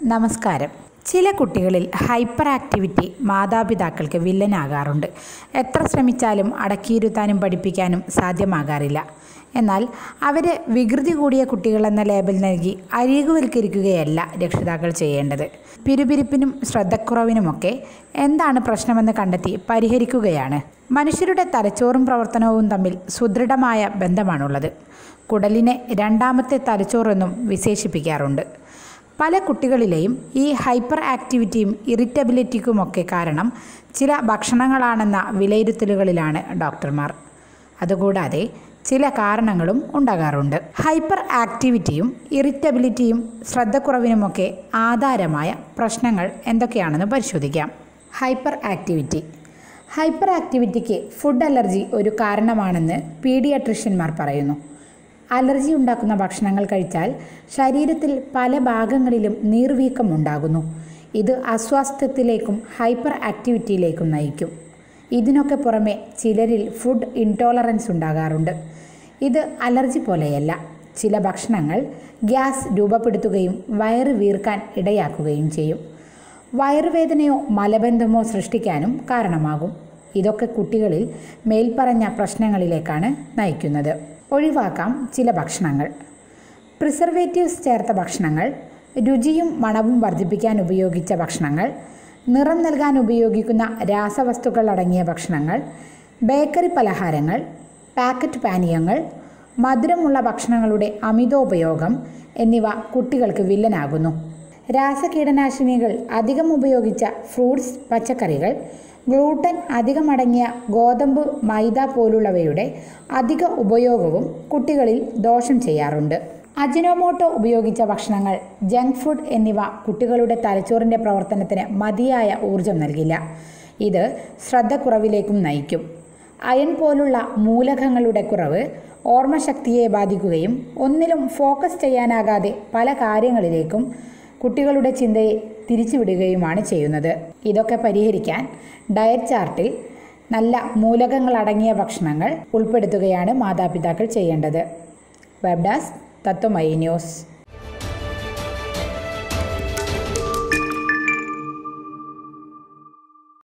നമസ്കാരം ചില കുട്ടികളിൽ ഹൈപ്പർ ആക്ടിവിറ്റി മാതാപിതാക്കൾക്ക് വില്ലനാകാറുണ്ട് എത്ര ശ്രമിച്ചാലും അടക്കിയിരുത്താനും പഠിപ്പിക്കാനും സാധ്യമാകാറില്ല എന്നാൽ അവരെ വികൃതി കൂടിയ കുട്ടികളെന്ന ലേബൽ നൽകി അരികുവൽക്കരിക്കുകയല്ല രക്ഷിതാക്കൾ ചെയ്യേണ്ടത് പിരുപിരിപ്പിനും ശ്രദ്ധക്കുറവിനുമൊക്കെ എന്താണ് പ്രശ്നമെന്ന് കണ്ടെത്തി പരിഹരിക്കുകയാണ് മനുഷ്യരുടെ തലച്ചോറും പ്രവർത്തനവും തമ്മിൽ സുദൃഢമായ ബന്ധമാണുള്ളത് കുടലിനെ രണ്ടാമത്തെ തലച്ചോറെന്നും വിശേഷിപ്പിക്കാറുണ്ട് പല കുട്ടികളിലെയും ഈ ഹൈപ്പർ ആക്ടിവിറ്റിയും ഇറിറ്റബിലിറ്റിക്കുമൊക്കെ കാരണം ചില ഭക്ഷണങ്ങളാണെന്ന വിലയിരുത്തലുകളിലാണ് ഡോക്ടർമാർ അതുകൂടാതെ ചില കാരണങ്ങളും ഉണ്ടാകാറുണ്ട് ഹൈപ്പർ ആക്ടിവിറ്റിയും ഇറിറ്റബിലിറ്റിയും ശ്രദ്ധക്കുറവിനുമൊക്കെ ആധാരമായ പ്രശ്നങ്ങൾ എന്തൊക്കെയാണെന്ന് പരിശോധിക്കാം ഹൈപ്പർ ആക്ടിവിറ്റി ഹൈപ്പർ ആക്ടിവിറ്റിക്ക് ഫുഡ് അലർജി ഒരു കാരണമാണെന്ന് പീഡിയാട്രിഷ്യന്മാർ പറയുന്നു അലർജി ഉണ്ടാക്കുന്ന ഭക്ഷണങ്ങൾ കഴിച്ചാൽ ശരീരത്തിൽ പല ഭാഗങ്ങളിലും നീർവീക്കം ഉണ്ടാകുന്നു ഇത് അസ്വാസ്ഥ്യത്തിലേക്കും ഹൈപ്പർ ആക്ടിവിറ്റിയിലേക്കും നയിക്കും ഇതിനൊക്കെ പുറമെ ചിലരിൽ ഫുഡ് ഇൻടോളറൻസ് ഉണ്ടാകാറുണ്ട് ഇത് അലർജി പോലെയല്ല ചില ഭക്ഷണങ്ങൾ ഗ്യാസ് രൂപപ്പെടുത്തുകയും വയറ് വീർക്കാൻ ഇടയാക്കുകയും ചെയ്യും വയറുവേദനയോ മലബന്ധമോ സൃഷ്ടിക്കാനും കാരണമാകും ഇതൊക്കെ കുട്ടികളിൽ മേൽപ്പറഞ്ഞ പ്രശ്നങ്ങളിലേക്കാണ് നയിക്കുന്നത് ഒഴിവാക്കാം ചില ഭക്ഷണങ്ങൾ പ്രിസർവേറ്റീവ്സ് ചേർത്ത ഭക്ഷണങ്ങൾ രുചിയും മണവും വർദ്ധിപ്പിക്കാൻ ഉപയോഗിച്ച ഭക്ഷണങ്ങൾ നിറം നൽകാൻ ഉപയോഗിക്കുന്ന രാസവസ്തുക്കൾ അടങ്ങിയ ഭക്ഷണങ്ങൾ ബേക്കറി പലഹാരങ്ങൾ പാക്കറ്റ് പാനീയങ്ങൾ മധുരമുള്ള ഭക്ഷണങ്ങളുടെ അമിതോപയോഗം എന്നിവ കുട്ടികൾക്ക് വില്ലനാകുന്നു രാസകീടനാശിനികൾ അധികം ഉപയോഗിച്ച ഫ്രൂട്ട്സ് പച്ചക്കറികൾ ഗ്ലൂട്ടൻ അധികമടങ്ങിയ ഗോതമ്പ് മൈദ പോലുള്ളവയുടെ അധിക ഉപയോഗവും കുട്ടികളിൽ ദോഷം ചെയ്യാറുണ്ട് അജിനോമോട്ടോ ഉപയോഗിച്ച ഭക്ഷണങ്ങൾ ജങ്ക് ഫുഡ് എന്നിവ കുട്ടികളുടെ തലച്ചോറിൻ്റെ പ്രവർത്തനത്തിന് മതിയായ ഊർജം നൽകില്ല ഇത് ശ്രദ്ധക്കുറവിലേക്കും നയിക്കും അയൺ പോലുള്ള മൂലകങ്ങളുടെ കുറവ് ഓർമ്മശക്തിയെ ബാധിക്കുകയും ഒന്നിലും ഫോക്കസ് ചെയ്യാനാകാതെ പല കാര്യങ്ങളിലേക്കും കുട്ടികളുടെ ചിന്തയെ തിരിച്ചുവിടുകയുമാണ് ചെയ്യുന്നത് ഇതൊക്കെ പരിഹരിക്കാൻ ഡയറ്റ് ചാർട്ടിൽ നല്ല മൂലകങ്ങളടങ്ങിയ ഭക്ഷണങ്ങൾ ഉൾപ്പെടുത്തുകയാണ് മാതാപിതാക്കൾ ചെയ്യേണ്ടത് വെബ് ഡാസ് തത്വമൈ ന്യൂസ്